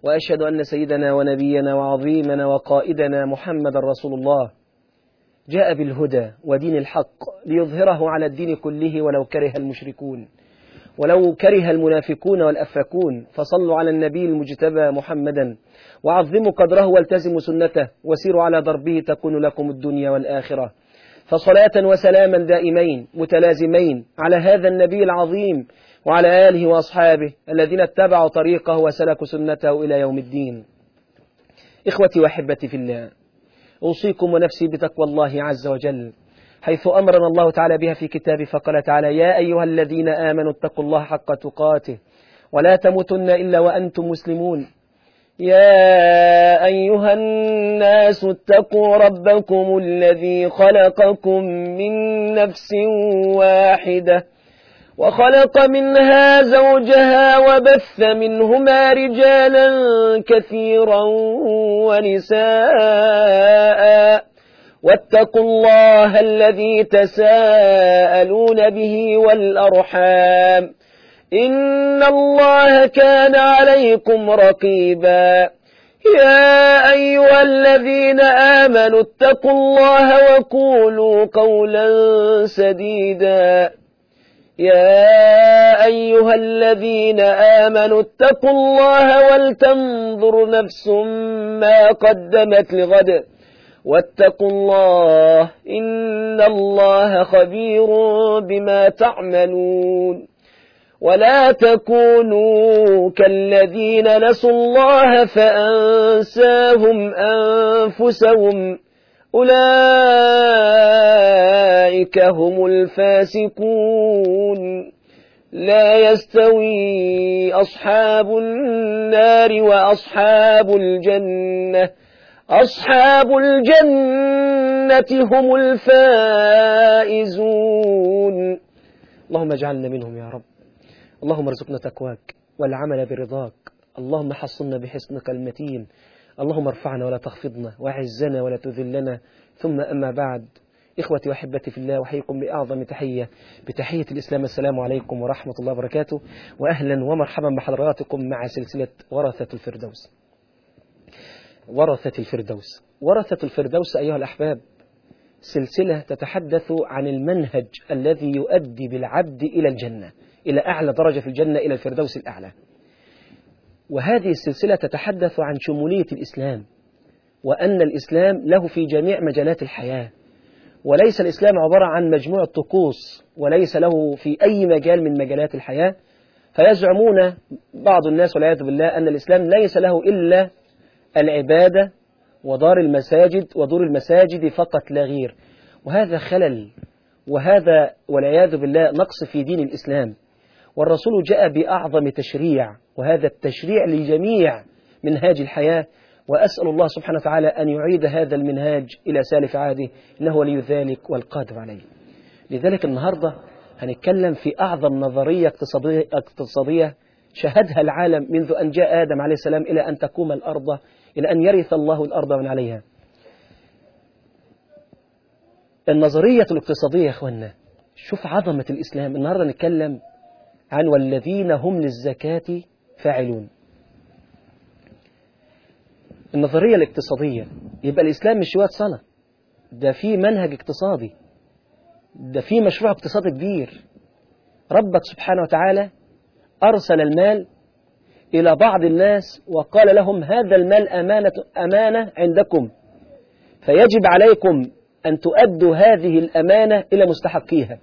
وأشهد أن سيدنا ونبينا وعظيمنا وقائدنا محمد رسول الله جاء بالهدى ودين الحق ليظهره على الدين كله ولو كره المشركون ولو كره المنافقون والأفاكون فصلوا على النبي المجتبى محمدا وعظموا قدره والتزموا سنته وسيروا على دربه تكون لكم الدنيا والآخرة فصلاة وسلاما دائمين متلازمين على هذا النبي العظيم وعلى آله وأصحابه الذين اتبعوا طريقه وسلكوا سنته إلى يوم الدين إخوتي وأحبتي في الله أوصيكم ونفسي بتقوى الله عز وجل حيث أمرنا الله تعالى بها في كتابه فقال تعالى يا أيها الذين آمنوا اتقوا الله حق تقاته ولا تموتن إلا وأنتم مسلمون يا أيها الناس اتقوا ربكم الذي خلقكم من نفس واحدة وخلق منها زوجها وبث منهما رجالا كثيرا ونساء واتقوا الله الذي تساءلون به والأرحام إن الله كان عليكم رقيبا يا أيها الذين آمنوا اتقوا الله وقولوا قولا سديدا يا أيها الذين آمنوا اتقوا الله ولتنظر نفس ما قدمت لغد واتقوا الله إن الله خبير بما تعملون ولا تكونوا كالذين نسوا الله فأنساهم أنفسهم أولئك هم الفاسقون لا يستوي أصحاب النار وأصحاب الجنة أصحاب الجنة هم الفائزون اللهم اجعلنا منهم يا رب اللهم ارزقنا تقواك والعمل برضاك اللهم حصنا بحصنك المتين اللهم ارفعنا ولا تخفضنا وعزنا ولا تذلنا ثم أما بعد إخوتي وأحبتي في الله أحييكم بأعظم تحية بتحية الإسلام السلام عليكم ورحمة الله وبركاته وأهلا ومرحبا بحضراتكم مع سلسلة ورثة الفردوس ورثة الفردوس ورثة الفردوس أيها الأحباب سلسلة تتحدث عن المنهج الذي يؤدي بالعبد إلى الجنة إلى أعلى درجة في الجنة إلى الفردوس الأعلى وهذه السلسلة تتحدث عن شمولية الإسلام وأن الإسلام له في جميع مجالات الحياة وليس الإسلام عبارة عن مجموعة طقوس وليس له في أي مجال من مجالات الحياة فيزعمون بعض الناس والعياذ بالله أن الإسلام ليس له إلا العبادة ودار المساجد ودور المساجد فقط لا غير وهذا خلل وهذا والعياذ بالله نقص في دين الإسلام والرسول جاء بأعظم تشريع وهذا التشريع لجميع منهاج الحياة وأسأل الله سبحانه وتعالى أن يعيد هذا المنهاج إلى سالف عاده إنه ولي ذلك والقادر عليه لذلك النهاردة هنتكلم في أعظم نظرية اقتصادية, اقتصادية شهدها العالم منذ أن جاء آدم عليه السلام إلى أن تقوم الأرض إلى أن يرث الله الأرض من عليها النظرية الاقتصادية يا أخوانا شوف عظمة الإسلام النهاردة نتكلم عن والذين هم للزكاة فاعلون النظرية الاقتصادية يبقى الإسلام مش شوية صلاة ده في منهج اقتصادي ده في مشروع اقتصادي كبير ربك سبحانه وتعالى أرسل المال إلى بعض الناس وقال لهم هذا المال أمانة, أمانة عندكم فيجب عليكم أن تؤدوا هذه الأمانة إلى مستحقيها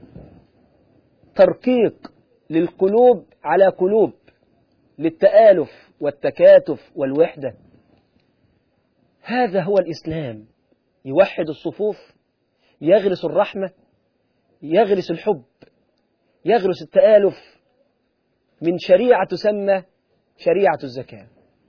ترقيق للقلوب على قلوب للتآلف والتكاتف والوحدة هذا هو الإسلام يوحد الصفوف يغرس الرحمة يغرس الحب يغرس التآلف من شريعة تسمى شريعة الزكاة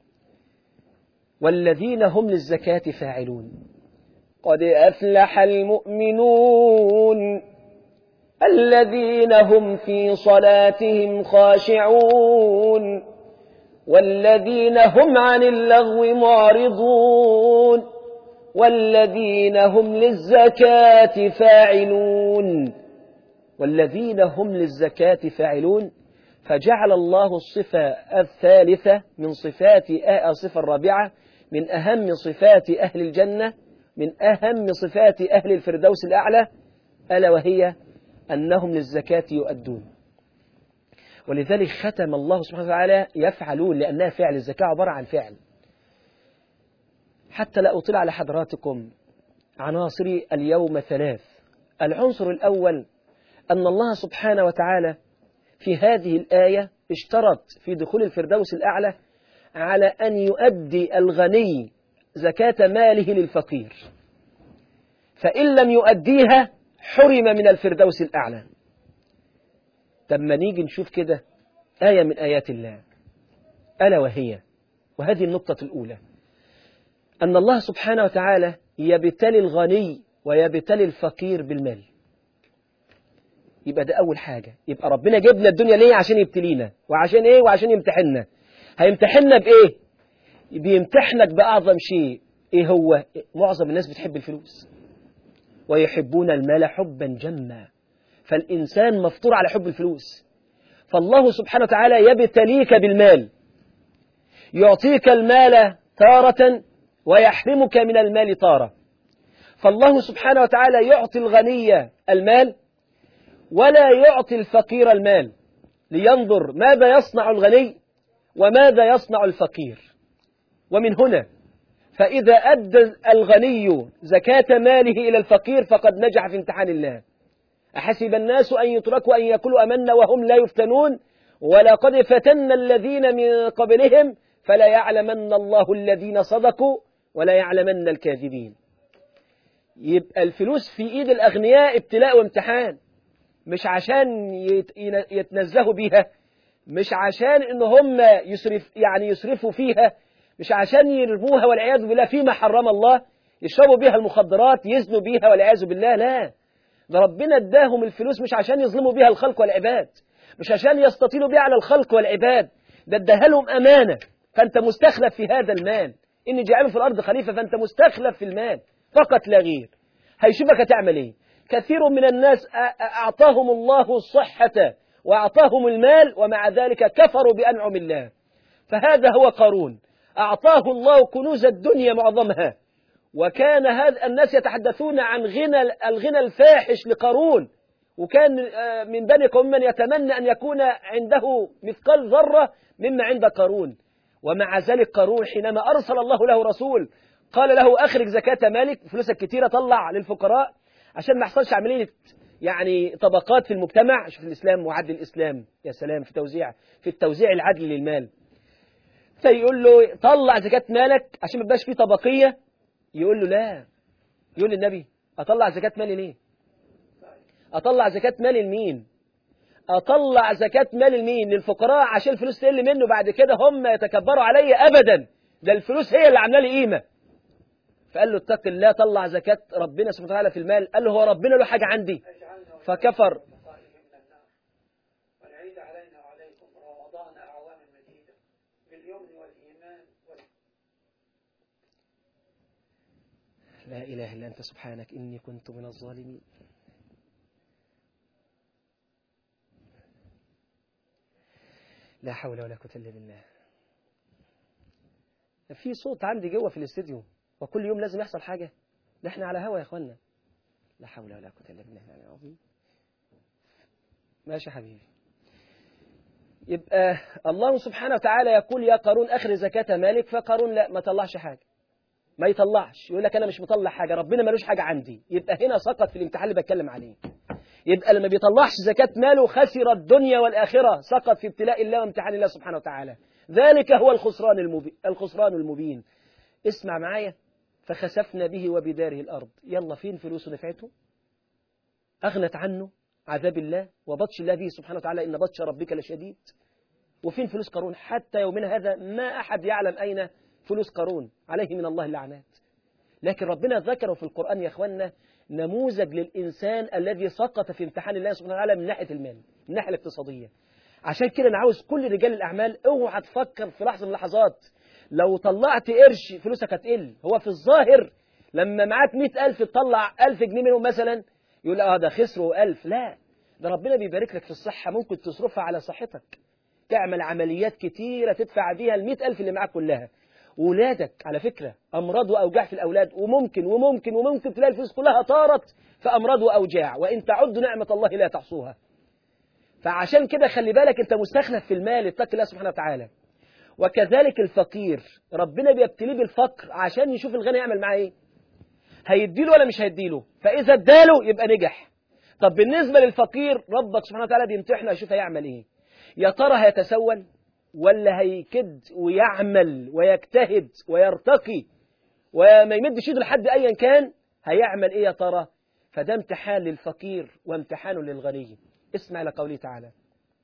والذين هم للزكاة فاعلون قد أفلح المؤمنون الذين هم في صلاتهم خاشعون والذين هم عن اللغو معرضون والذين هم للزكاة فاعلون والذين هم للزكاة فاعلون فجعل الله الصفة الثالثة من صفات الصفة الرابعة من أهم صفات أهل الجنة من أهم صفات أهل الفردوس الأعلى ألا وهي أنهم للزكاة يؤدون ولذلك ختم الله سبحانه وتعالى يفعلون لأنها فعل الزكاة عبارة عن فعل حتى لا أطلع على حضراتكم عناصر اليوم ثلاث العنصر الأول أن الله سبحانه وتعالى في هذه الآية اشترط في دخول الفردوس الأعلى على أن يؤدي الغني زكاة ماله للفقير فإن لم يؤديها حرم من الفردوس الأعلى لما نيجي نشوف كده آية من آيات الله ألا وهي وهذه النقطة الأولى أن الله سبحانه وتعالى يبتلي الغني ويبتلي الفقير بالمال يبقى ده أول حاجة يبقى ربنا جبنا الدنيا ليه عشان يبتلينا وعشان إيه وعشان يمتحننا هيمتحننا بإيه بيمتحنك بأعظم شيء إيه هو معظم الناس بتحب الفلوس ويحبون المال حبا جما فالإنسان مفطور على حب الفلوس فالله سبحانه وتعالى يبتليك بالمال يعطيك المال تارة ويحرمك من المال تارة فالله سبحانه وتعالى يعطي الغني المال ولا يعطي الفقير المال لينظر ماذا يصنع الغني وماذا يصنع الفقير ومن هنا فإذا أدى الغني زكاة ماله إلى الفقير فقد نجح في امتحان الله أحسب الناس أن يتركوا أن يأكلوا أمنا وهم لا يفتنون ولقد فتنا الذين من قبلهم فلا يعلمن الله الذين صدقوا ولا يعلمن الكاذبين يبقى الفلوس في إيد الأغنياء ابتلاء وامتحان مش عشان يتنزهوا بيها مش عشان ان هم يسرف يعني يسرفوا فيها مش عشان يرموها والعياذ بالله فيما حرم الله يشربوا بيها المخدرات يزنوا بيها والعياذ بالله لا ده ربنا اداهم الفلوس مش عشان يظلموا بيها الخلق والعباد مش عشان يستطيلوا بيها على الخلق والعباد ده اداها لهم امانه فانت مستخلف في هذا المال اني جاعله في الارض خليفه فانت مستخلف في المال فقط لا غير هيشوفك هتعمل ايه كثير من الناس اعطاهم الله الصحه واعطاهم المال ومع ذلك كفروا بانعم الله فهذا هو قارون اعطاه الله كنوز الدنيا معظمها وكان هذا الناس يتحدثون عن غنى الغنى الفاحش لقارون وكان من بني قوم من يتمنى أن يكون عنده مثقال ذرة مما عند قارون ومع ذلك قارون حينما أرسل الله له رسول قال له أخرج زكاة مالك فلوسك كتيرة طلع للفقراء عشان ما يحصلش عملية يعني طبقات في المجتمع شوف الإسلام وعدل الإسلام يا سلام في توزيع في التوزيع العدل للمال فيقول له طلع زكاة مالك عشان ما يبقاش فيه طبقية يقول له لا يقول للنبي أطلع زكاة مالي ليه أطلع زكاة مالي لمين أطلع زكاة مالي لمين للفقراء عشان الفلوس تقل منه بعد كده هم يتكبروا علي أبدا ده الفلوس هي اللي عامله لي قيمة فقال له اتق الله طلع زكاة ربنا سبحانه وتعالى في المال قال له هو ربنا له حاجة عندي فكفر والعيد علينا وعليكم رمضان أعوام مديدة باليمن والإيمان وال... لا إله إلا أنت سبحانك إني كنت من الظالمين لا حول ولا قوة إلا بالله في صوت عندي جوه في الاستديو وكل يوم لازم يحصل حاجة ده احنا على هوا يا اخوانا لا حول ولا قوة إلا بالله العلي العظيم ماشي يا حبيبي يبقى الله سبحانه وتعالى يقول يا قارون أخرج زكاة مالك فقارون لا ما طلعش حاجة ما يطلعش يقول لك أنا مش مطلع حاجة ربنا ملوش حاجة عندي يبقى هنا سقط في الامتحان اللي بتكلم عليه يبقى لما بيطلعش زكاة ماله خسر الدنيا والآخرة سقط في ابتلاء الله وامتحان الله سبحانه وتعالى ذلك هو الخسران المبين, الخسران المبين اسمع معايا فخسفنا به وبداره الأرض يلا فين فلوسه نفعته أغنت عنه عذاب الله وبطش الله به سبحانه وتعالى إن بطش ربك لشديد وفين فلوس قارون حتى يومنا هذا ما أحد يعلم أين فلوس قارون عليه من الله اللعنات لكن ربنا ذكره في القرآن يا أخوانا نموذج للإنسان الذي سقط في امتحان الله سبحانه وتعالى من ناحية المال من الناحية الاقتصادية عشان كده أنا عاوز كل رجال الأعمال اوعى تفكر في لحظة من اللحظات لو طلعت قرش فلوسك هتقل هو في الظاهر لما معاك مئة ألف تطلع ألف جنيه منهم مثلا يقول اه ده خسروا ألف لا ده ربنا بيبارك لك في الصحة ممكن تصرفها على صحتك تعمل عمليات كتيرة تدفع بيها المئة ألف اللي معاك كلها ولادك على فكرة أمراض وأوجاع في الأولاد وممكن وممكن وممكن تلاقي الفلوس كلها طارت في أمراض وأوجاع وإن تعدوا نعمة الله لا تحصوها فعشان كده خلي بالك أنت مستخلف في المال اتق الله سبحانه وتعالى وكذلك الفقير ربنا بيبتليه بالفقر عشان يشوف الغني يعمل معاه ايه هيديله ولا مش هيديله فإذا اداله يبقى نجح طب بالنسبة للفقير ربك سبحانه وتعالى بيمتحنه يشوف هيعمل ايه يا ترى هيتسول ولا هيكد ويعمل ويجتهد ويرتقي وما يمدش ايده لحد ايا كان هيعمل ايه يا ترى فده امتحان للفقير وامتحان للغني اسمع لقوله تعالى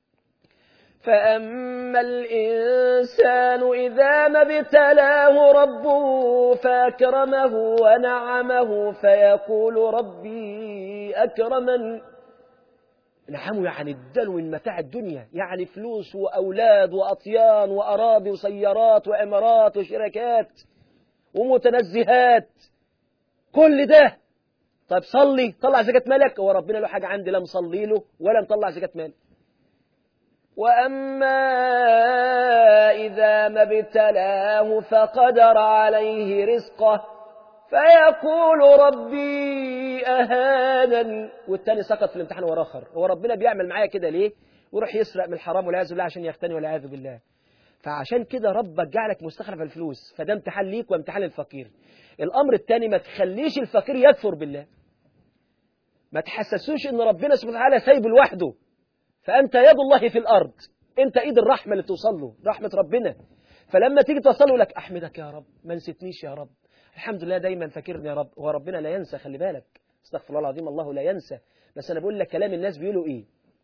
فأما الإنسان إذا ما ابتلاه ربه فأكرمه ونعمه فيقول ربي أكرمن نعمه يعني اداله من متاع الدنيا يعني فلوس وأولاد وأطيان وأراضي وسيارات وإمارات وشركات ومتنزهات كل ده طيب صلي طلع زكاة مالك هو ربنا له حاجة عندي لا مصلي له ولا مطلع زكاة مالك وأما إذا ما ابتلاه فقدر عليه رزقه فيقول ربي أهانا والتاني سقط في الامتحان وراخر هو ربنا بيعمل معايا كده ليه ويروح يسرق من الحرام والعياذ بالله عشان يغتني والعياذ بالله فعشان كده ربك جعلك مستخلف الفلوس فده امتحان ليك وامتحان للفقير الأمر الثاني ما تخليش الفقير يكفر بالله ما تحسسوش ان ربنا سبحانه وتعالى سايبه لوحده فأنت يد الله في الأرض أنت إيد الرحمة اللي توصل له رحمة ربنا فلما تيجي توصل لك أحمدك يا رب ما نسيتنيش يا رب الحمد لله دايما فاكرني يا رب هو ربنا لا ينسى خلي بالك استغفر الله العظيم الله لا ينسى بس أنا بقول لك كلام الناس بيقولوا إيه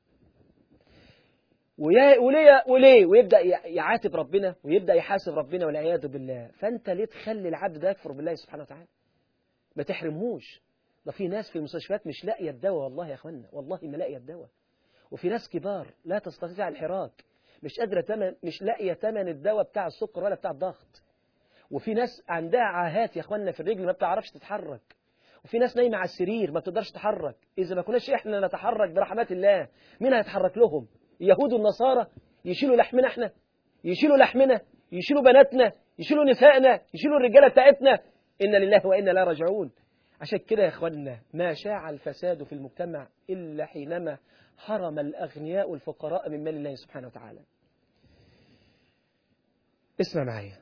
ويا وليه وليه ويبدا يعاتب ربنا ويبدا يحاسب ربنا والعياذ بالله فانت ليه تخلي العبد ده يكفر بالله سبحانه وتعالى ما تحرمهوش ده في ناس في المستشفيات مش لاقيه الدواء والله يا اخوانا والله ما لاقيه الدواء وفي ناس كبار لا تستطيع الحراك مش قادرة تمن مش لاقية ثمن الدواء بتاع السكر ولا بتاع الضغط وفي ناس عندها عاهات يا اخوانا في الرجل ما بتعرفش تتحرك وفي ناس نايمة على السرير ما بتقدرش تتحرك إذا ما كناش إحنا نتحرك برحمات الله مين هيتحرك لهم اليهود والنصارى يشيلوا لحمنا إحنا يشيلوا لحمنا يشيلوا بناتنا يشيلوا نسائنا يشيلوا الرجالة بتاعتنا إن لله وإنا لا راجعون عشان كده يا إخواننا ما شاع الفساد في المجتمع إلا حينما حرم الأغنياء الفقراء من مال الله سبحانه وتعالى اسمع معايا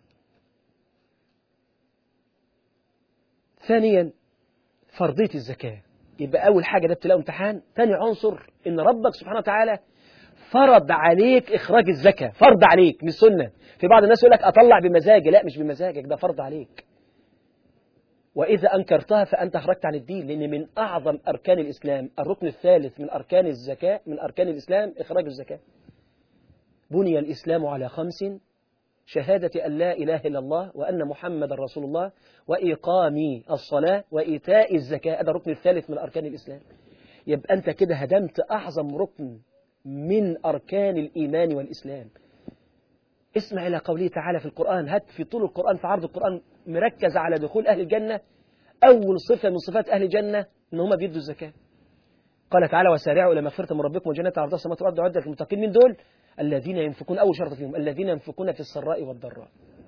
ثانيا فرضية الزكاة يبقى أول حاجة ده ابتلاء امتحان ثاني عنصر إن ربك سبحانه وتعالى فرض عليك إخراج الزكاة فرض عليك مش سنة في بعض الناس يقول لك أطلع بمزاجي لا مش بمزاجك ده فرض عليك وإذا أنكرتها فأنت خرجت عن الدين لأن من أعظم أركان الإسلام الركن الثالث من أركان الزكاة من أركان الإسلام إخراج الزكاة بني الإسلام على خمس شهادة أن لا إله إلا الله وأن محمد رسول الله وإقام الصلاة وإيتاء الزكاة هذا الركن الثالث من أركان الإسلام يبقى أنت كده هدمت أعظم ركن من أركان الإيمان والإسلام اسمع إلى قوله تعالى في القرآن هات في طول القرآن في عرض القرآن مركز على دخول أهل الجنة أول صفة من صفات أهل الجنة إن هم بيدوا الزكاة قال تعالى وسارعوا إلى مغفرة من ربكم وجنة عرضها السماوات والأرض عدة للمتقين من دول الذين ينفقون أول شرط فيهم الذين ينفقون في السراء والضراء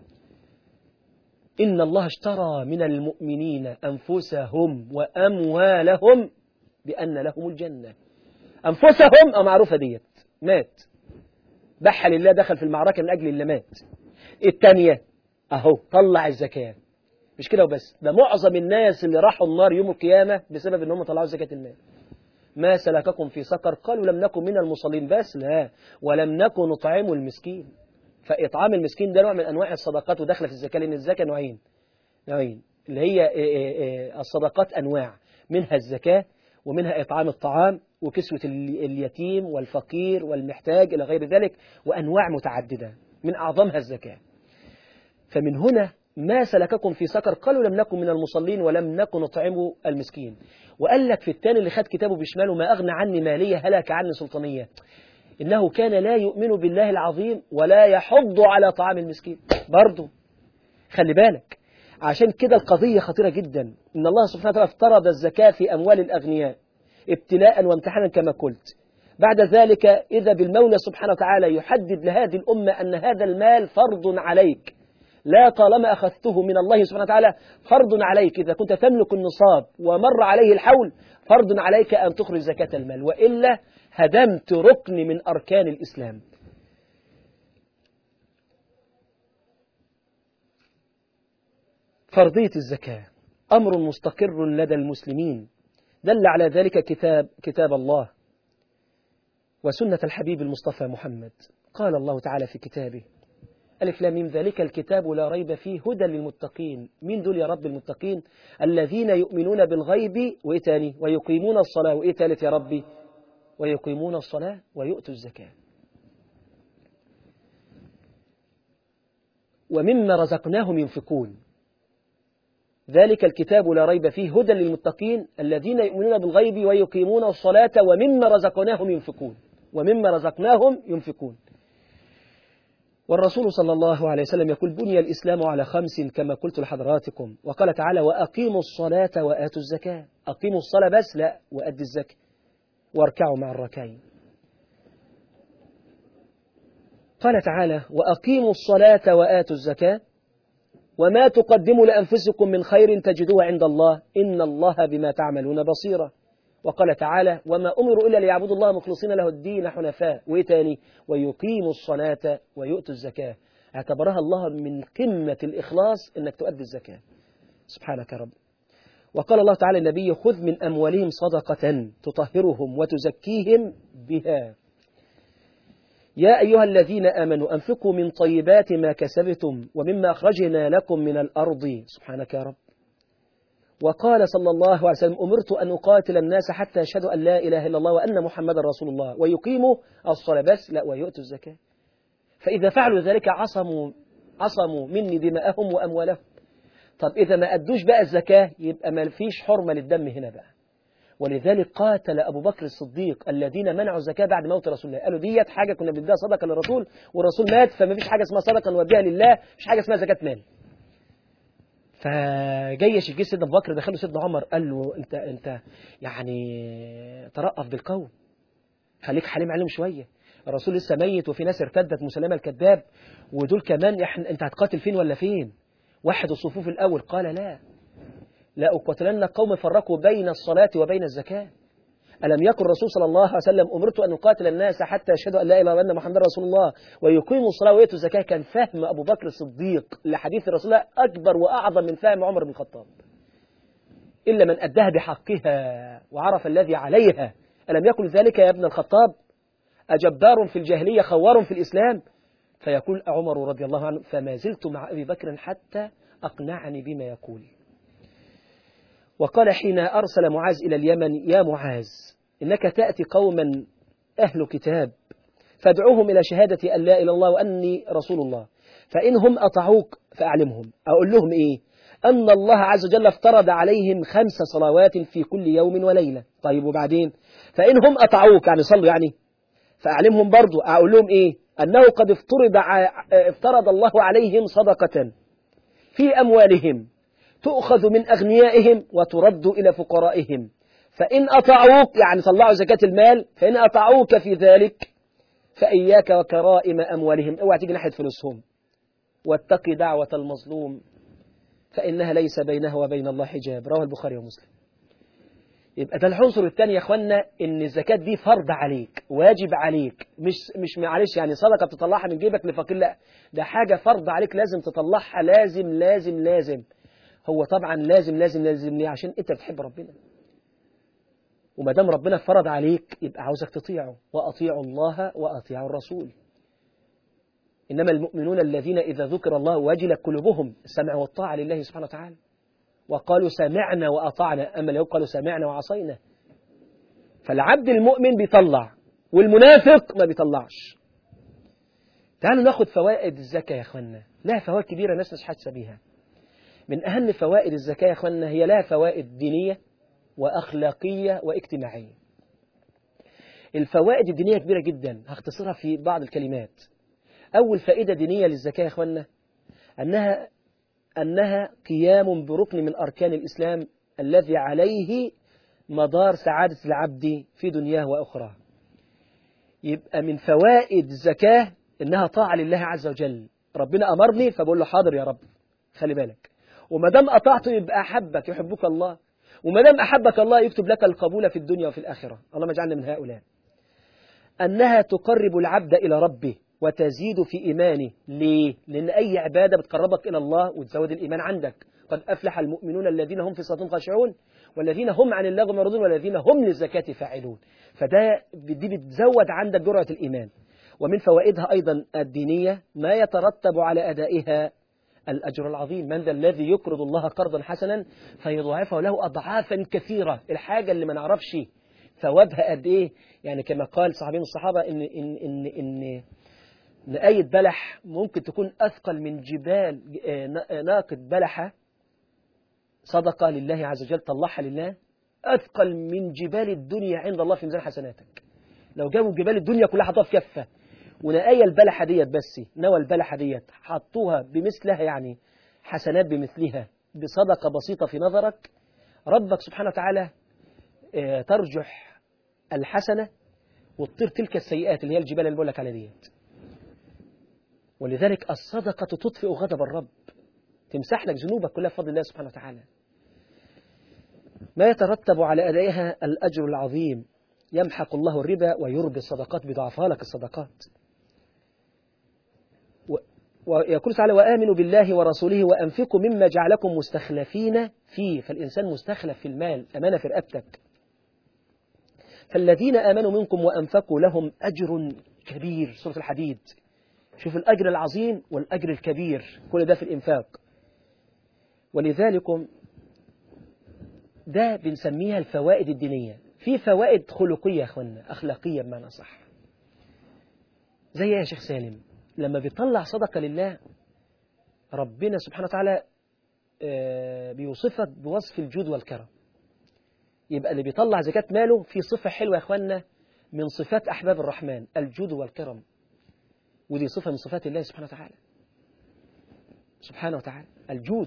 إن الله اشترى من المؤمنين أنفسهم وأموالهم بأن لهم الجنة أنفسهم أو معروفة ديت مات بحى لله دخل في المعركة من أجل اللي مات الثانية أهو طلع الزكاة مش كده وبس ده معظم الناس اللي راحوا النار يوم القيامة بسبب ان هم طلعوا زكاة المال ما سلككم في سقر قالوا لم نكن من المصلين بس لا ولم نكن نطعم المسكين فإطعام المسكين ده نوع من أنواع الصدقات وداخله في الزكاة لأن الزكاة نوعين نوعين اللي هي الصدقات أنواع منها الزكاة ومنها إطعام الطعام وكسوة اليتيم والفقير والمحتاج إلى غير ذلك وأنواع متعددة من أعظمها الزكاة فمن هنا ما سلككم في سقر قالوا لم نكن من المصلين ولم نكن نطعم المسكين وقال لك في الثاني اللي خد كتابه بشماله ما أغنى عني مالية هلك عني سلطانية إنه كان لا يؤمن بالله العظيم ولا يحض على طعام المسكين برضه خلي بالك عشان كده القضية خطيرة جدا إن الله سبحانه وتعالى افترض الزكاة في أموال الأغنياء ابتلاء وامتحانا كما قلت بعد ذلك إذا بالمولى سبحانه وتعالى يحدد لهذه الأمة أن هذا المال فرض عليك لا طالما أخذته من الله سبحانه وتعالى فرض عليك إذا كنت تملك النصاب ومر عليه الحول فرض عليك أن تخرج زكاة المال وإلا هدمت ركن من أركان الإسلام فرضية الزكاة أمر مستقر لدى المسلمين دل على ذلك كتاب كتاب الله وسنة الحبيب المصطفى محمد قال الله تعالى في كتابه ألف لام ميم ذلك الكتاب لا ريب فيه هدى للمتقين مين دول يا رب المتقين الذين يؤمنون بالغيب وإيه تاني ويقيمون الصلاة وإيه تالت يا ربي ويقيمون الصلاة ويؤتوا الزكاة ومما رزقناهم ينفقون ذلك الكتاب لا ريب فيه هدى للمتقين الذين يؤمنون بالغيب ويقيمون الصلاة ومما رزقناهم ينفقون ومما رزقناهم ينفقون والرسول صلى الله عليه وسلم يقول بني الإسلام على خمس كما قلت لحضراتكم وقال تعالى وأقيموا الصلاة وآتوا الزكاة أقيموا الصلاة بس لا وأدي الزكاة واركعوا مع الركعين قال تعالى وأقيموا الصلاة وآتوا الزكاة وما تقدموا لأنفسكم من خير تجدوه عند الله إن الله بما تعملون بصيرا وقال تعالى وما أمروا إلا ليعبدوا الله مخلصين له الدين حنفاء وإيه تاني ويقيموا الصلاة ويؤتوا الزكاة اعتبرها الله من قمة الإخلاص إنك تؤدي الزكاة سبحانك يا رب وقال الله تعالى النبي خذ من أموالهم صدقة تطهرهم وتزكيهم بها يا أيها الذين آمنوا أنفقوا من طيبات ما كسبتم ومما أخرجنا لكم من الأرض سبحانك يا رب وقال صلى الله عليه وسلم أمرت أن أقاتل الناس حتى يشهدوا أن لا إله إلا الله وأن محمد رسول الله ويقيموا الصلاة بس لا ويؤتوا الزكاة فإذا فعلوا ذلك عصموا عصموا مني دماءهم وأموالهم طب إذا ما أدوش بقى الزكاة يبقى ما فيش حرمة للدم هنا بقى ولذلك قاتل أبو بكر الصديق الذين منعوا الزكاة بعد موت رسول الله قالوا ديت حاجة كنا بنديها صدقة للرسول والرسول مات فما فيش حاجة اسمها صدقة نوديها لله مش حاجة اسمها زكاة مال فجيش الجيش سيدنا ابو بكر دخله سيدنا عمر قال له انت انت يعني ترأف بالقوم خليك حليم عليهم شويه الرسول لسه ميت وفي ناس ارتدت مسلمه الكذاب ودول كمان احنا انت هتقاتل فين ولا فين واحد الصفوف الاول قال لا لا اقاتلن قوم فرقوا بين الصلاه وبين الزكاه ألم يكن الرسول صلى الله عليه وسلم أمرت أن أقاتل الناس حتى يشهدوا أن لا إله إلا الله محمد رسول الله ويقيموا الصلاة ويؤتوا الزكاة كان فهم أبو بكر الصديق لحديث الرسول الله أكبر وأعظم من فهم عمر بن الخطاب إلا من أداها بحقها وعرف الذي عليها ألم يكن ذلك يا ابن الخطاب أجبار في الجاهلية خوار في الإسلام فيقول عمر رضي الله عنه فما زلت مع أبي بكر حتى أقنعني بما يقول وقال حين أرسل معاذ إلى اليمن يا معاذ إنك تأتي قوما أهل كتاب فادعوهم إلى شهادة أن لا إله إلا الله وأني رسول الله فإنهم أطعوك فأعلمهم أقول لهم إيه أن الله عز وجل افترض عليهم خمس صلوات في كل يوم وليلة طيب وبعدين فإنهم أطعوك يعني صلوا يعني فأعلمهم برضو أقول لهم إيه أنه قد افترض, افترض الله عليهم صدقة في أموالهم تؤخذ من أغنيائهم وترد إلى فقرائهم فإن أطاعوك يعني طلعوا زكاة المال فإن أطاعوك في ذلك فإياك وكرائم أموالهم اوعى تيجي ناحية فلوسهم واتقي دعوة المظلوم فإنها ليس بينها وبين الله حجاب رواه البخاري ومسلم يبقى ده العنصر الثاني يا اخوانا ان الزكاة دي فرض عليك واجب عليك مش مش معلش يعني صدقة بتطلعها من جيبك لفقير لا ده حاجة فرض عليك لازم تطلعها لازم لازم لازم هو طبعا لازم لازم لازم ليه عشان انت بتحب ربنا وما دام ربنا فرض عليك يبقى عاوزك تطيعه واطيعوا الله واطيعوا الرسول انما المؤمنون الذين اذا ذكر الله وجلت قلوبهم السمع والطاعه لله سبحانه وتعالى وقالوا سمعنا واطعنا اما لو قالوا سمعنا وعصينا فالعبد المؤمن بيطلع والمنافق ما بيطلعش تعالوا ناخد فوائد الزكاه يا اخوانا لها فوائد كبيره الناس مش حاسه بيها من أهم فوائد الزكاة يا أخوانا هي لها فوائد دينية وأخلاقية واجتماعية الفوائد الدينية كبيرة جدا هختصرها في بعض الكلمات أول فائدة دينية للزكاة يا أخوانا أنها أنها قيام بركن من أركان الإسلام الذي عليه مدار سعادة العبد في دنياه وأخراه يبقى من فوائد الزكاة إنها طاعة لله عز وجل ربنا أمرني فبقول له حاضر يا رب خلي بالك وما دام أطعته يبقى أحبك يحبك الله وما دام أحبك الله يكتب لك القبول في الدنيا وفي الآخرة اللهم اجعلنا من هؤلاء أنها تقرب العبد إلى ربه وتزيد في إيمانه ليه؟ لأن أي عبادة بتقربك إلى الله وتزود الإيمان عندك قد أفلح المؤمنون الذين هم في صلاتهم خاشعون والذين هم عن اللغو معرضون والذين هم للزكاة فاعلون فده دي بتزود عندك جرعة الإيمان ومن فوائدها أيضا الدينية ما يترتب على أدائها الأجر العظيم من ذا الذي يقرض الله قرضا حسنا فيضاعفه له أضعافا كثيرة الحاجة اللي ما نعرفش ثوابها قد إيه يعني كما قال صحابي من الصحابة إن, إن, إن, إن إن آية بلح ممكن تكون أثقل من جبال ناقة بلحة صدقة لله عز وجل طلعها لله أثقل من جبال الدنيا عند الله في ميزان حسناتك لو جابوا جبال الدنيا كلها حطوها في كفة ونقايا البلحة ديت بس نوى البلحة ديت حطوها بمثلها يعني حسنات بمثلها بصدقة بسيطة في نظرك ربك سبحانه وتعالى ترجح الحسنة وتطير تلك السيئات اللي هي الجبال اللي بقول لك عليها ديت ولذلك الصدقة تطفئ غضب الرب تمسح لك ذنوبك كلها بفضل الله سبحانه وتعالى ما يترتب على أدائها الأجر العظيم يمحق الله الربا ويربي الصدقات بضعفها لك الصدقات ويقول تعالى وآمنوا بالله ورسوله وأنفقوا مما جعلكم مستخلفين فيه فالإنسان مستخلف في المال أمانة في رقبتك فالذين آمنوا منكم وأنفقوا لهم أجر كبير سورة الحديد شوف الأجر العظيم والأجر الكبير كل ده في الإنفاق ولذلك ده بنسميها الفوائد الدينية في فوائد خلقية يا أخوانا أخلاقية بمعنى صح زي يا شيخ سالم لما بيطلع صدقة لله ربنا سبحانه وتعالى بيوصفك بوصف الجود والكرم يبقى اللي بيطلع زكاة ماله في صفة حلوة يا أخوانا من صفات أحباب الرحمن الجود والكرم ودي صفة من صفات الله سبحانه وتعالى سبحانه وتعالى الجود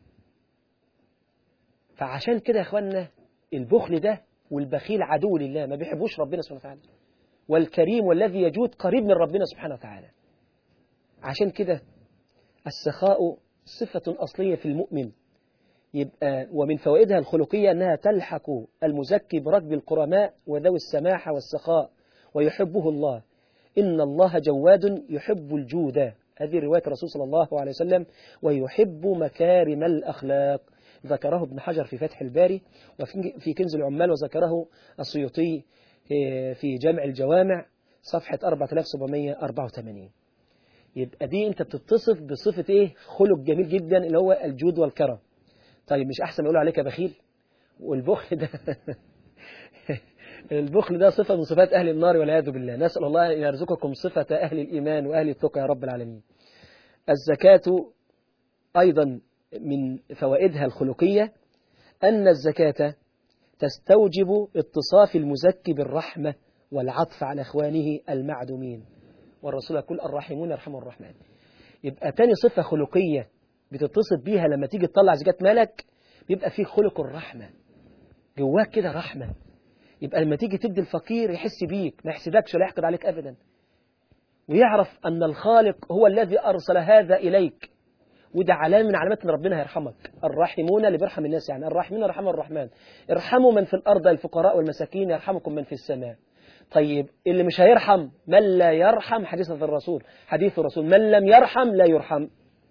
فعشان كده يا اخوانا البخل ده والبخيل عدو لله ما بيحبوش ربنا سبحانه وتعالى والكريم والذي يجود قريب من ربنا سبحانه وتعالى عشان كده السخاء صفة أصلية في المؤمن يبقى ومن فوائدها الخلقية أنها تلحق المزكي بركب القرماء وذوي السماحة والسخاء ويحبه الله إن الله جواد يحب الجود هذه رواية الرسول صلى الله عليه وسلم ويحب مكارم الأخلاق ذكره ابن حجر في فتح الباري وفي كنز العمال وذكره السيوطي في جمع الجوامع صفحة 4784 يبقى دي انت بتتصف بصفة ايه خلق جميل جدا اللي هو الجود والكرم طيب مش احسن يقولوا عليك بخيل والبخل ده البخل ده صفة من صفات أهل النار والعياذ بالله نسأل الله أن يرزقكم صفة أهل الإيمان وأهل التقى يا رب العالمين الزكاة أيضا من فوائدها الخلقية أن الزكاة تستوجب اتصاف المزكي بالرحمة والعطف على إخوانه المعدومين والرسول يقول الراحمون يرحمه الرحمن يبقى تاني صفة خلقية بتتصف بيها لما تيجي تطلع زكاة مالك بيبقى فيه خلق الرحمة جواك كده رحمة يبقى لما تيجي تدي الفقير يحس بيك ما يحسدكش ولا يحقد عليك أبدا ويعرف أن الخالق هو الذي أرسل هذا إليك وده علامة من علامات ان ربنا هيرحمك الراحمون اللي بيرحم الناس يعني الراحمين يرحمه الرحمن ارحموا من في الأرض الفقراء والمساكين يرحمكم من في السماء طيب اللي مش هيرحم من لا يرحم حديث الرسول حديث الرسول من لم يرحم لا يرحم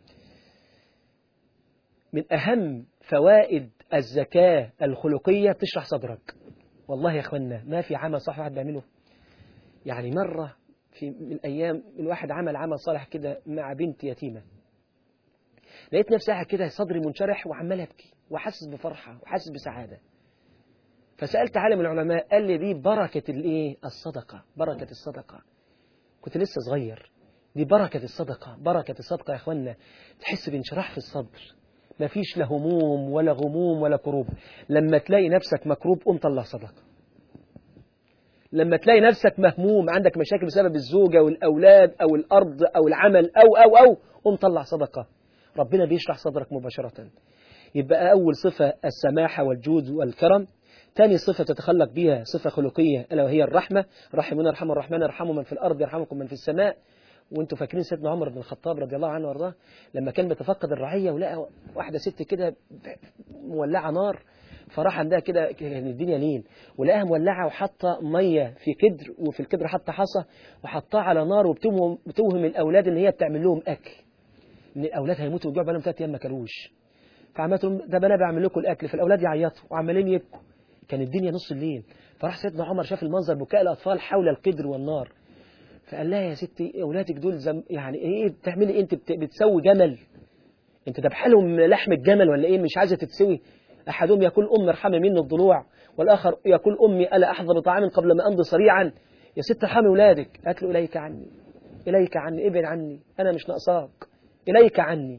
من أهم فوائد الزكاة الخلقية تشرح صدرك والله يا أخوانا ما في عمل صح واحد بيعمله يعني مرة في من الأيام الواحد عمل عمل صالح كده مع بنت يتيمة لقيت نفسي قاعد كده صدري منشرح وعمال ابكي وحاسس بفرحه وحاسس بسعاده فسالت عالم العلماء قال لي دي بركه الايه الصدقه بركه الصدقه كنت لسه صغير دي بركه الصدقه بركه الصدقه يا اخوانا تحس بانشراح في الصدر ما فيش لا هموم ولا غموم ولا كروب لما تلاقي نفسك مكروب قوم طلع صدقه لما تلاقي نفسك مهموم عندك مشاكل بسبب الزوجه والاولاد او الارض او العمل او او او قوم طلع صدقه ربنا بيشرح صدرك مباشرة يبقى أول صفة السماحة والجود والكرم تاني صفة تتخلق بها صفة خلقية ألا وهي الرحمة رحمنا يرحم الرحمن يرحموا من في الأرض يرحمكم من في السماء وانتوا فاكرين سيدنا عمر بن الخطاب رضي الله عنه وارضاه لما كان بيتفقد الرعية ولقى واحدة ست كده مولعة نار فراح عندها كده كان الدنيا ليل ولقاها مولعة وحاطة مية في كدر وفي الكدر حاطة حصى وحطها على نار وبتوهم بتوهم الأولاد إن هي بتعمل لهم أكل إن الأولاد هيموتوا من الجوع بقالهم ثلاث أيام ما كلوش فعملت لهم ده أنا بعمل لكم الأكل فالأولاد يعيطوا وعمالين يبكوا كان الدنيا نص الليل فراح سيدنا عمر شاف المنظر بكاء الأطفال حول القدر والنار فقال لها يا ستي أولادك دول زم يعني إيه بتعملي إيه؟ أنت بت- بتسوي جمل أنت ذبح لهم لحم الجمل ولا إيه مش عايزة تتسوي أحدهم يقول أم ارحمي مني الضلوع والآخر يقول أمي ألا أحضر طعام قبل ما أمضي صريعا يا ست ارحمي أولادك قالت له إليك عني إليك عني ابعد عني أنا مش ناقصاك إليك عني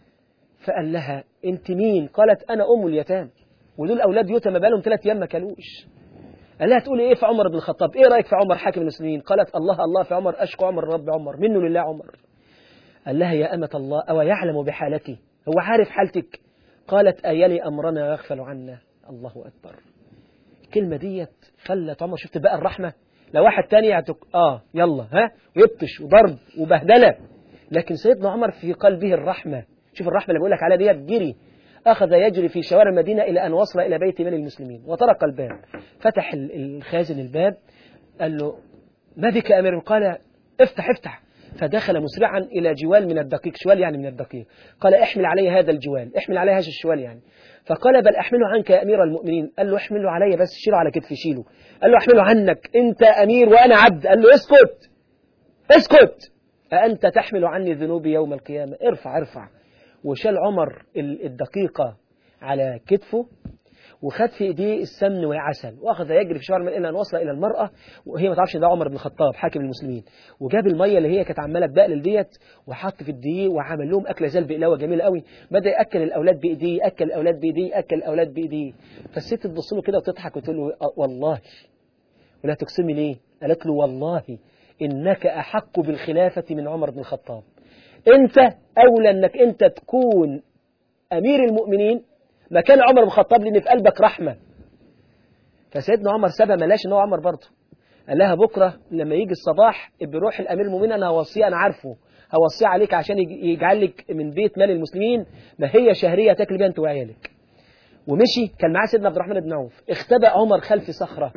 فقال لها أنت مين قالت أنا أم اليتام ودول أولاد يتامى بقالهم ثلاث أيام ما كلوش قال لها تقولي إيه في عمر بن الخطاب إيه رأيك في عمر حاكم المسلمين قالت الله الله في عمر أشكو عمر رب عمر منه لله عمر قال لها يا أمة الله أو يعلم بحالك هو عارف حالتك قالت أيلي أمرنا ويغفل عنا الله أكبر الكلمة ديت خلت عمر شفت بقى الرحمة لو واحد تاني يعتك آه يلا ها ويبطش وضرب وبهدلة لكن سيدنا عمر في قلبه الرحمة شوف الرحمة اللي بقول لك عليها ديت جري أخذ يجري في شوارع المدينة إلى أن وصل إلى بيت مال المسلمين وطرق الباب فتح ال- الخازن الباب قال له ما بك يا أمير قال افتح افتح فدخل مسرعا إلى جوال من الدقيق شوال يعني من الدقيق قال احمل علي هذا الجوال احمل علي هذا الشوال يعني فقال بل أحمله عنك يا أمير المؤمنين قال له احمله علي بس شيله على كتفي شيله قال له احمله عنك أنت أمير وأنا عبد قال له اسكت اسكت أأنت تحمل عني ذنوبي يوم القيامة ارفع ارفع وشال عمر ال- الدقيقة على كتفه وخد في ايديه السمن والعسل واخذ يجري في شوارع المدينه الى ان وصل الى المراه وهي ما تعرفش إن ده عمر بن الخطاب حاكم المسلمين وجاب الميه اللي هي كانت عماله تبقلل ديت وحط في الدقيق وعمل لهم اكله زي البقلاوه جميله قوي بدا ياكل الاولاد بايديه ياكل الاولاد بايديه ياكل الاولاد بايديه فالست تبص له كده وتضحك وتقول له آه والله ولا تقسمي ليه قالت له والله انك احق بالخلافه من عمر بن الخطاب انت اولى انك انت تكون امير المؤمنين مكان عمر بن الخطاب لان في قلبك رحمه فسيدنا عمر سابها ملاش ان هو عمر برضه قال لها بكره لما يجي الصباح بروح الامير المؤمنين انا هوصيه انا عارفه هوصيه عليك عشان يج- يجعل لك من بيت مال المسلمين ما هي شهريه تاكل بيها انت وعيالك ومشي كان معاه سيدنا عبد الرحمن بن عوف اختبأ عمر خلف صخره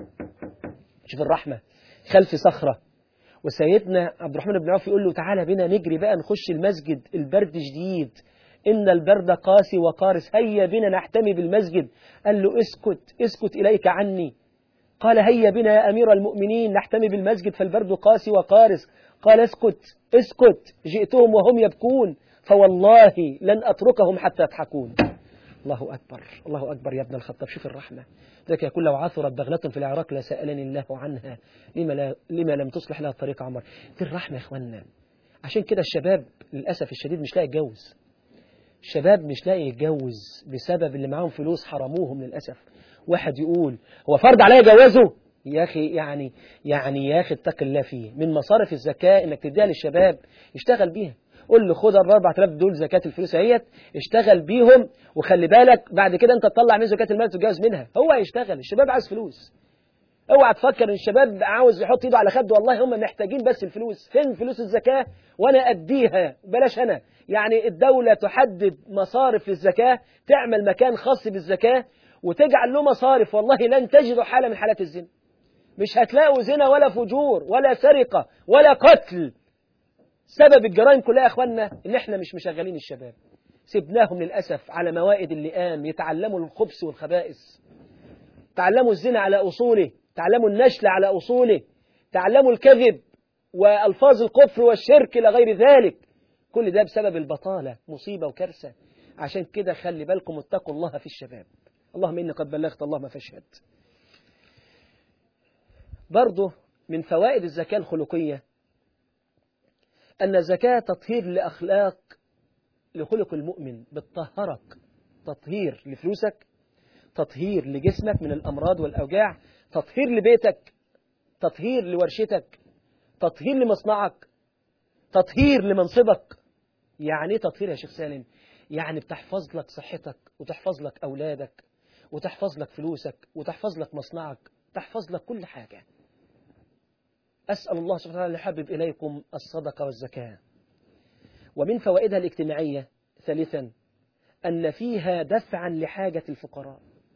شوف الرحمه خلف صخره وسيدنا عبد الرحمن بن عوف يقول له تعالى بنا نجري بقى نخش المسجد البرد شديد إن البرد قاسي وقارس هيا بنا نحتمي بالمسجد قال له اسكت اسكت إليك عني قال هيا بنا يا أمير المؤمنين نحتمي بالمسجد فالبرد قاسي وقارس قال اسكت اسكت جئتهم وهم يبكون فوالله لن أتركهم حتى يضحكون الله أكبر الله أكبر يا ابن الخطاب شوف الرحمة ذاك يقول لو عثرت بغلة في العراق لسألني الله عنها لما, لا لما لم تصلح لها طريق عمر دي الرحمة يا إخواننا عشان كده الشباب للأسف الشديد مش لاقي يتجوز الشباب مش لاقي يتجوز بسبب اللي معاهم فلوس حرموهم للأسف واحد يقول هو فرض عليا جوازه يا أخي يعني يعني يا أخي اتق الله فيه من مصارف الزكاة إنك تديها للشباب يشتغل بيها قول له خد ال 4000 دول زكاة الفلوس اهيت اشتغل بيهم وخلي بالك بعد كده انت تطلع من زكاة المال تتجوز منها هو هيشتغل الشباب عايز فلوس اوعى تفكر ان الشباب عاوز يحط ايده على خده والله هم محتاجين بس الفلوس فين فلوس الزكاة وانا اديها بلاش انا يعني الدولة تحدد مصارف الزكاة تعمل مكان خاص بالزكاة وتجعل له مصارف والله لن تجدوا حالة من حالات الزنا مش هتلاقوا زنا ولا فجور ولا سرقة ولا قتل سبب الجرائم كلها يا اخوانا ان احنا مش مشغلين الشباب سبناهم للاسف على موائد اللئام يتعلموا الخبث والخبائث تعلموا الزنا على اصوله تعلموا النشل على اصوله تعلموا الكذب والفاظ الكفر والشرك الى غير ذلك كل ده بسبب البطاله مصيبه وكارثه عشان كده خلي بالكم اتقوا الله في الشباب اللهم اني قد بلغت اللهم فاشهد برضه من فوائد الزكاه الخلقيه أن الزكاة تطهير لأخلاق لخلق المؤمن بتطهرك تطهير لفلوسك تطهير لجسمك من الأمراض والأوجاع تطهير لبيتك تطهير لورشتك تطهير لمصنعك تطهير لمنصبك يعني ايه تطهير يا شيخ سالم يعني بتحفظ لك صحتك وتحفظ لك أولادك وتحفظ لك فلوسك وتحفظ لك مصنعك تحفظ لك كل حاجة أسأل الله سبحانه وتعالى يحبب إليكم الصدقة والزكاة ومن فوائدها الاجتماعية ثالثا أن فيها دفعا لحاجة الفقراء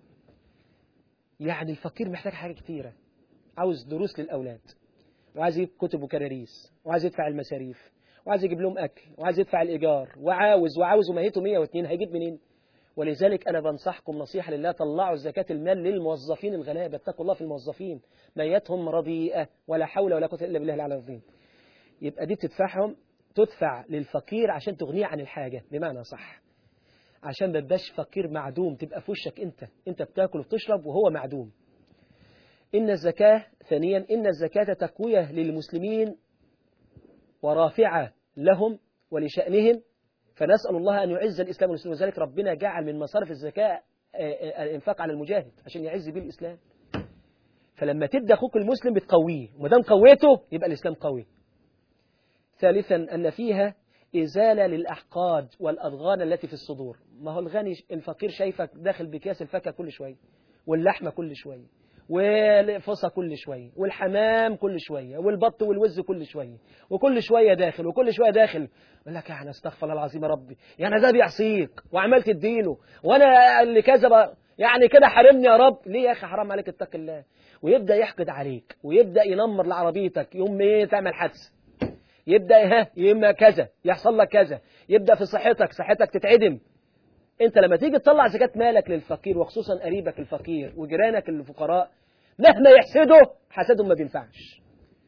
يعني الفقير محتاج حاجة كتيرة عاوز دروس للأولاد وعايز يجيب كتب وكراريس وعايز يدفع المصاريف وعايز يجيب لهم أكل وعايز يدفع الإيجار وعاوز وعاوز ومهيته 102 هيجيب منين ولذلك أنا بنصحكم نصيحة لله طلعوا زكاة المال للموظفين الغلابة اتقوا الله في الموظفين ميتهم رديئة ولا حول ولا قوة إلا بالله العلي العظيم يبقى دي بتدفعهم تدفع للفقير عشان تغنيه عن الحاجة بمعنى صح عشان ما تبقاش فقير معدوم تبقى في وشك انت انت بتاكل وبتشرب وهو معدوم إن الزكاة ثانيا إن الزكاة تقوية للمسلمين ورافعة لهم ولشأنهم فنسأل الله أن يعز الإسلام والمسلمين وذلك ربنا جعل من مصارف الزكاة الإنفاق على المجاهد عشان يعز به الإسلام فلما تدي أخوك المسلم بتقويه وما دام قويته يبقى الإسلام قوي ثالثا أن فيها إزالة للأحقاد والأضغان التي في الصدور ما هو الغني الفقير شايفك داخل بكياس الفاكهة كل شوية واللحمة كل شوية والفصة كل شوية والحمام كل شوية والبط والوز كل شوية وكل شوية داخل وكل شوية داخل يقول لك يعني استغفر الله العظيم يا ربي يعني ده بيعصيك وعملت تدينه وانا اللي كذب يعني كده حرمني يا رب ليه يا اخي حرام عليك اتق الله ويبدا يحقد عليك ويبدا ينمر لعربيتك يوم ايه تعمل حادثه يبدا ها يما كذا يحصل لك كذا يبدا في صحتك صحتك تتعدم انت لما تيجي تطلع زكاة مالك للفقير وخصوصا قريبك الفقير وجيرانك الفقراء مهما يحسده حسدهم ما بينفعش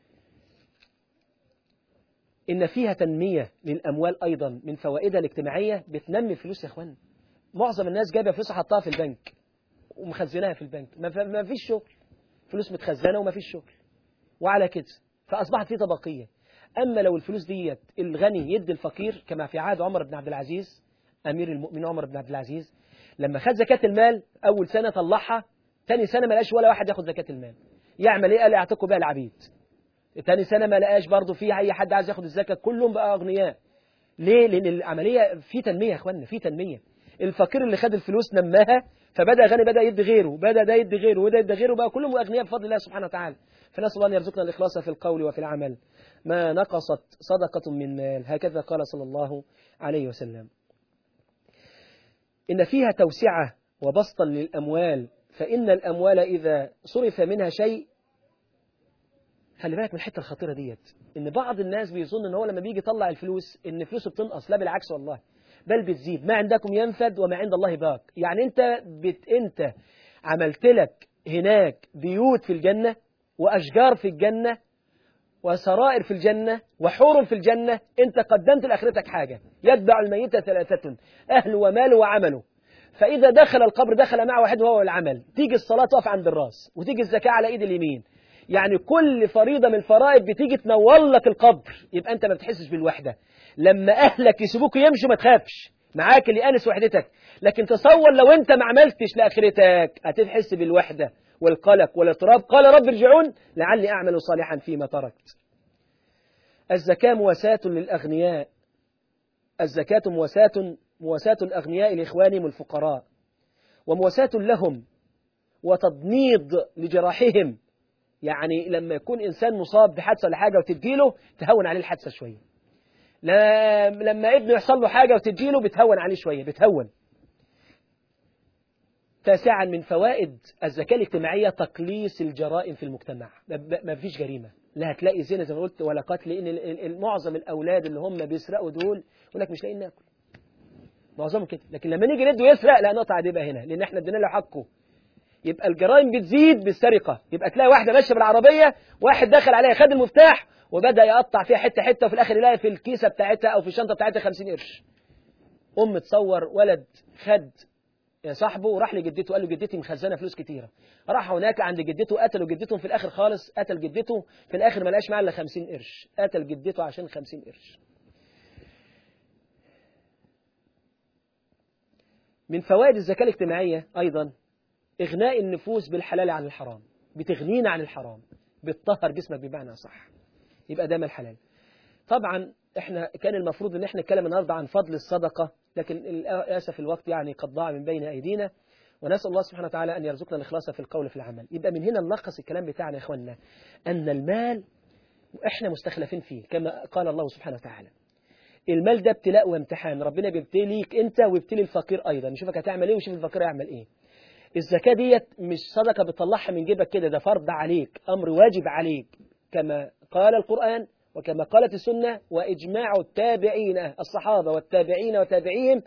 إن فيها تنمية للأموال أيضا من فوائدها الاجتماعية بتنمي فلوس يا أخوان معظم الناس جايبة فلوس حطها في البنك ومخزناها في البنك ما فيش شغل فلوس متخزنة وما فيش شغل وعلى كده فأصبحت في طبقية أما لو الفلوس ديت الغني يدي الفقير كما في عهد عمر بن عبد العزيز أمير المؤمنين عمر بن عبد العزيز لما خد زكاة المال أول سنة طلعها تاني سنة ما لقاش ولا واحد ياخد زكاة المال يعمل إيه قال يعتقوا بها العبيد تاني سنة ما لقاش برضه في أي حد عايز ياخد الزكاة كلهم بقى أغنياء ليه؟ لأن العملية في تنمية يا إخوانا في تنمية الفقير اللي خد الفلوس نماها فبدأ غني بدأ يدي غيره بدأ ده يدي غيره وده يدي غيره بقى كلهم أغنياء بفضل الله سبحانه وتعالى فنسأل الله أن يرزقنا الإخلاص في القول وفي العمل ما نقصت صدقة من مال هكذا قال صلى الله عليه وسلم إن فيها توسعة وبسطا للأموال فإن الأموال إذا صرف منها شيء خلي بالك من الحتة الخطيرة ديت إن بعض الناس بيظن إن هو لما بيجي يطلع الفلوس إن فلوسه بتنقص لا بالعكس والله بل بتزيد ما عندكم ينفد وما عند الله باق يعني أنت بت أنت عملت لك هناك بيوت في الجنة وأشجار في الجنة وسرائر في الجنة وحور في الجنة أنت قدمت لآخرتك حاجة يتبع الميت ثلاثة أهل ومال وعمله فإذا دخل القبر دخل معه واحد وهو العمل تيجي الصلاة تقف عند الراس وتيجي الزكاة على إيد اليمين يعني كل فريضة من الفرائض بتيجي تنور لك القبر يبقى أنت ما بتحسش بالوحدة لما أهلك يسيبوك يمشوا ما تخافش معاك اللي أنس وحدتك لكن تصور لو أنت ما عملتش لآخرتك هتحس بالوحدة والقلق والاضطراب قال رب ارجعون لعلي أعمل صالحا فيما تركت الزكاة مواساة للأغنياء الزكاة مواساة مواساة الأغنياء لإخوانهم الفقراء ومواساة لهم وتضنيض لجراحهم يعني لما يكون إنسان مصاب بحادثة ولا حاجة وتديله تهون عليه الحادثة شوية لما ابنه يحصل له حاجة وتديله بتهون عليه شوية بتهون تاسعا من فوائد الزكاة الاجتماعية تقليص الجرائم في المجتمع ما فيش جريمة لا هتلاقي زنا زي ما قلت ولا قتل لأن معظم الأولاد اللي هم بيسرقوا دول يقول لك مش لاقيين ناكل معظمهم كده لكن لما نيجي نده يسرق لا نقطع دي بقى هنا لأن احنا ادينا له حقه يبقى الجرائم بتزيد بالسرقة يبقى تلاقي واحدة ماشية بالعربية واحد دخل عليها خد المفتاح وبدأ يقطع فيها حتة حتة وفي الآخر يلاقي في الكيسة بتاعتها أو في الشنطة بتاعتها 50 قرش أم تصور ولد خد صاحبه وراح لجدته قال له جدتي مخزنه فلوس كتيره راح هناك عند جدته قتلوا جدتهم في الاخر خالص قتل جدته في الاخر ما لقاش معاه الا 50 قرش قتل جدته عشان 50 قرش من فوائد الزكاه الاجتماعيه ايضا اغناء النفوس بالحلال عن الحرام بتغنينا عن الحرام بتطهر جسمك بمعنى صح يبقى ده من الحلال طبعا احنا كان المفروض ان احنا نتكلم النهارده عن فضل الصدقه لكن للاسف الوقت يعني قد ضاع من بين ايدينا ونسأل الله سبحانه وتعالى أن يرزقنا الإخلاص في القول في العمل يبقى من هنا نلخص الكلام بتاعنا يا إخواننا أن المال إحنا مستخلفين فيه كما قال الله سبحانه وتعالى المال ده ابتلاء وامتحان ربنا بيبتليك أنت ويبتلي الفقير أيضا يشوفك هتعمل إيه ويشوف الفقير هيعمل إيه الزكاة ديت مش صدقة بتطلعها من جيبك كده ده فرض عليك أمر واجب عليك كما قال القرآن وكما قالت السنة وإجماع التابعين الصحابة والتابعين وتابعيهم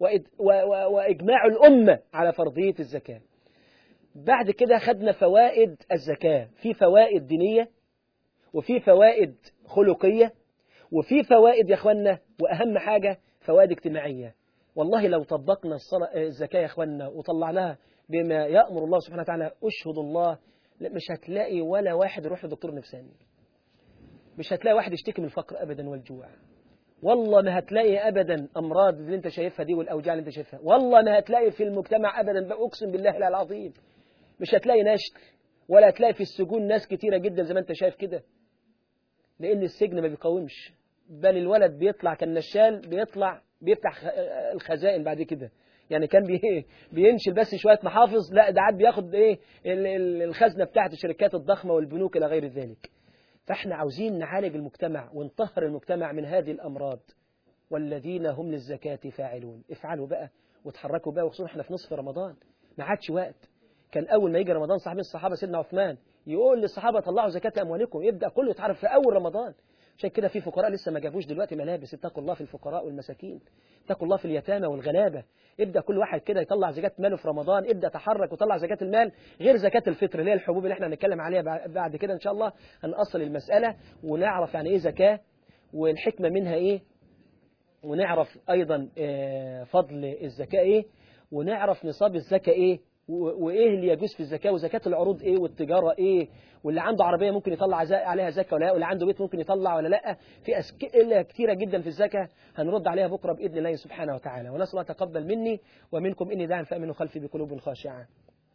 وإجماع الأمة على فرضية الزكاة بعد كده خدنا فوائد الزكاة في فوائد دينية وفي فوائد خلقية وفي فوائد يا أخوانا وأهم حاجة فوائد اجتماعية والله لو طبقنا الزكاة يا أخوانا وطلعناها بما يأمر الله سبحانه وتعالى أشهد الله مش هتلاقي ولا واحد يروح لدكتور نفساني مش هتلاقي واحد يشتكي من الفقر أبدا والجوع والله ما هتلاقي أبدا أمراض اللي انت شايفها دي والأوجاع اللي انت شايفها والله ما هتلاقي في المجتمع أبدا أقسم بالله العظيم مش هتلاقي نشل ولا هتلاقي في السجون ناس كتيرة جدا زي ما انت شايف كده لأن السجن ما بيقاومش بل الولد بيطلع كالنشال بيطلع بيفتح الخزائن بعد كده يعني كان بي بينشل بس شوية محافظ لا ده عاد بياخد ايه الخزنة بتاعت الشركات الضخمة والبنوك إلى غير ذلك فاحنا عاوزين نعالج المجتمع ونطهر المجتمع من هذه الأمراض والذين هم للزكاة فاعلون افعلوا بقى وتحركوا بقى وخصوصا احنا في نصف رمضان ما عادش وقت كان أول ما يجي رمضان صاحبين الصحابة سيدنا عثمان يقول للصحابة طلعوا زكاة أموالكم يبدأ كله يتعرف في أول رمضان عشان كده في فقراء لسه ما جابوش دلوقتي ملابس اتقوا الله في الفقراء والمساكين اتقوا الله في اليتامى والغلابة ابدأ كل واحد كده يطلع زكاة ماله في رمضان ابدأ تحرك وطلع زكاة المال غير زكاة الفطر اللي هي الحبوب اللي احنا هنتكلم عليها بعد كده ان شاء الله هنأصل المسألة ونعرف يعني ايه زكاة والحكمة منها ايه ونعرف ايضا فضل الزكاة ايه ونعرف نصاب الزكاة ايه وايه اللي يجوز في الزكاه وزكاه العروض ايه والتجاره ايه واللي عنده عربيه ممكن يطلع عليها زكاه ولا لا واللي عنده بيت ممكن يطلع ولا لا في اسئله كثيره جدا في الزكاه هنرد عليها بكره باذن الله سبحانه وتعالى ونسال الله تقبل مني ومنكم اني داع فامنوا خلفي بقلوب خاشعه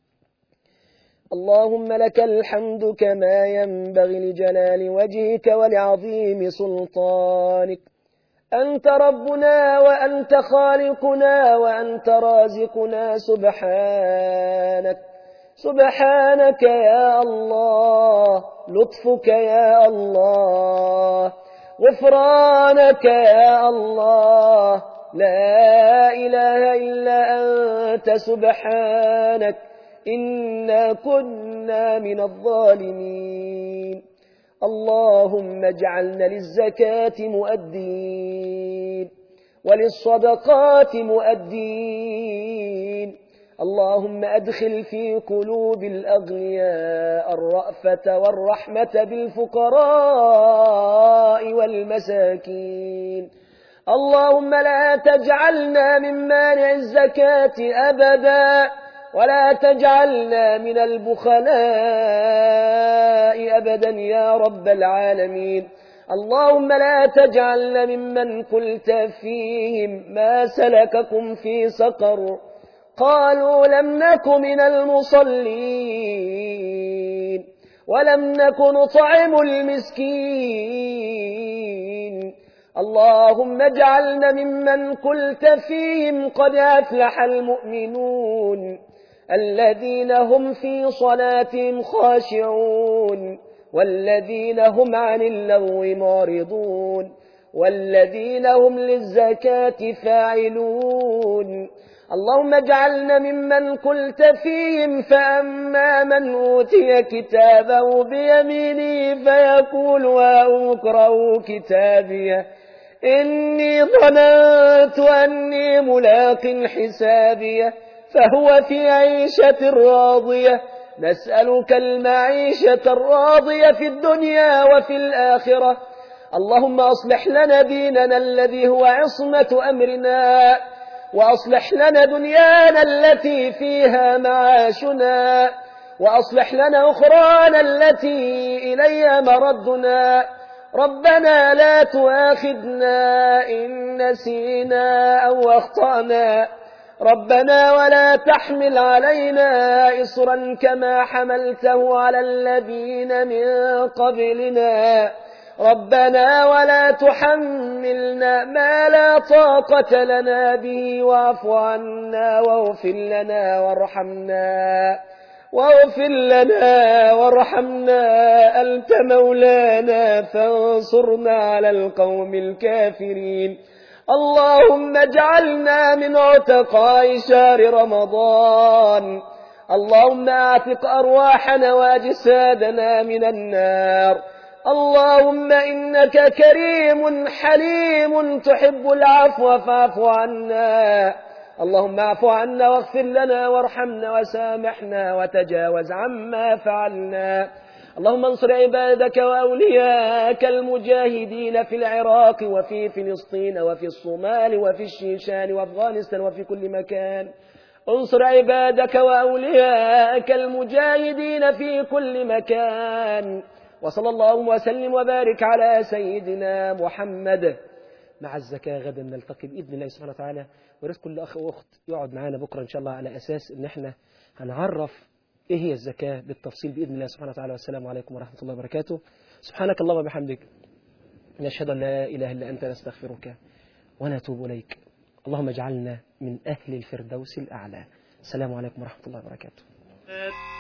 اللهم لك الحمد كما ينبغي لجلال وجهك ولعظيم سلطانك أنت ربنا وأنت خالقنا وأنت رازقنا سبحانك سبحانك يا الله لطفك يا الله غفرانك يا الله لا إله إلا أنت سبحانك إنا كنا من الظالمين اللهم اجعلنا للزكاة مؤدين وللصدقات مؤدين اللهم أدخل في قلوب الأغنياء الرأفة والرحمة بالفقراء والمساكين اللهم لا تجعلنا من مانع الزكاة أبدا ولا تجعلنا من البخلاء أبدا يا رب العالمين اللهم لا تجعلنا ممن قلت فيهم ما سلككم في سقر قالوا لم نك من المصلين ولم نك نطعم المسكين اللهم اجعلنا ممن قلت فيهم قد أفلح المؤمنون الذين هم في صلاتهم خاشعون والذين هم عن اللغو معرضون والذين هم للزكاة فاعلون اللهم اجعلنا ممن قلت فيهم فأما من أوتي كتابه بيمينه فيقول وأقرأوا كتابيه إني ظننت أني ملاق حسابيه فهو في عيشة راضية نسألك المعيشة الراضية في الدنيا وفي الآخرة اللهم أصلح لنا ديننا الذي هو عصمة أمرنا وأصلح لنا دنيانا التي فيها معاشنا وأصلح لنا أخرانا التي إليها مردنا ربنا لا تؤاخذنا إن نسينا أو أخطأنا ربنا ولا تحمل علينا إصرا كما حملته على الذين من قبلنا ربنا ولا تحملنا ما لا طاقة لنا به واعف عنا واغفر لنا وارحمنا واغفر لنا وارحمنا أنت مولانا فانصرنا على القوم الكافرين اللهم اجعلنا من عتقاء شهر رمضان اللهم اعتق أرواحنا وأجسادنا من النار اللهم إنك كريم حليم تحب العفو فاعف عنا اللهم اعف عنا واغفر لنا وارحمنا وسامحنا وتجاوز عما فعلنا اللهم انصر عبادك وأولياءك المجاهدين في العراق وفي فلسطين وفي الصومال وفي الشيشان وأفغانستان وفي كل مكان انصر عبادك وأولياءك المجاهدين في كل مكان وصلى الله وسلم وبارك على سيدنا محمد مع الزكاة غدا نلتقي بإذن الله سبحانه وتعالى وريت كل أخ وأخت يقعد معانا بكرة إن شاء الله على أساس إن إحنا هنعرف إيه هي الزكاة بالتفصيل بإذن الله سبحانه وتعالى والسلام عليكم ورحمة الله وبركاته سبحانك اللهم وبحمدك نشهد أن لا إله إلا أنت نستغفرك ونتوب إليك اللهم اجعلنا من أهل الفردوس الأعلى السلام عليكم ورحمة الله وبركاته